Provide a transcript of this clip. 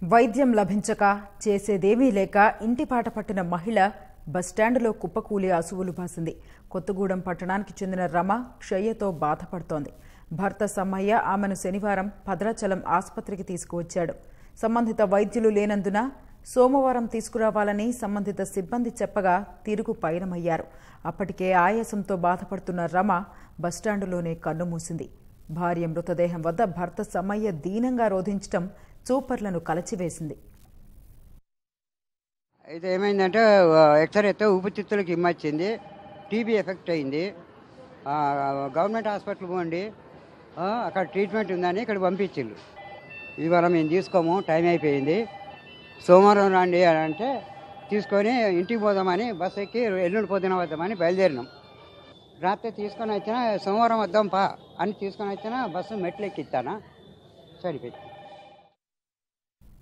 వైద్యం లభించక చేసేదేమీ లేక ఇంటి పాట పట్టిన మహిళ బస్టాండులో కుప్పకూలి అసువులు బాసింది కొత్తగూడెం పట్టణానికి చెందిన రమ క్షయ్యతో బాధపడుతోంది భర్త సమ్మయ్య ఆమెను శనివారం భద్రాచలం ఆసుపత్రికి తీసుకువచ్చాడు సంబంధిత వైద్యులు లేనందున సోమవారం తీసుకురావాలని సంబంధిత సిబ్బంది చెప్పగా తిరుగు పయనమయ్యారు అప్పటికే ఆయాసంతో బాధపడుతున్న రమ బస్టాండులోనే కన్నుమూసింది భార్య మృతదేహం వద్ద భర్త సమ్మయ్య దీనంగా రోధించటం చూపర్లను కలచివేసింది అయితే ఏమైందంటే ఎక్స్రే ఎత్తే ఊపిరితిత్తులకి ఇమ్మొచ్చింది టీబీ ఎఫెక్ట్ అయింది ఆ, గవర్నమెంట్ హాస్పిటల్ పోండి ఆ, అక్కడ ట్రీట్మెంట్ ఉందని ఇక్కడ పంపించిండ్రు ఇవాళ మేము తీసుకోము టైం అయిపోయింది సోమవారం రండి అని అంటే తీసుకొని ఇంటికి పోదామని బస్ ఎక్కి ఎల్లుండి పొద్దున వద్దామని బయలుదేరినాం రాత్రి తీసుకొని వచ్చినా సోమవారం వద్దాం పా అని తీసుకొని వచ్చినా బస్సు మెట్లు ఎక్కిస్తానా సరిపోయింది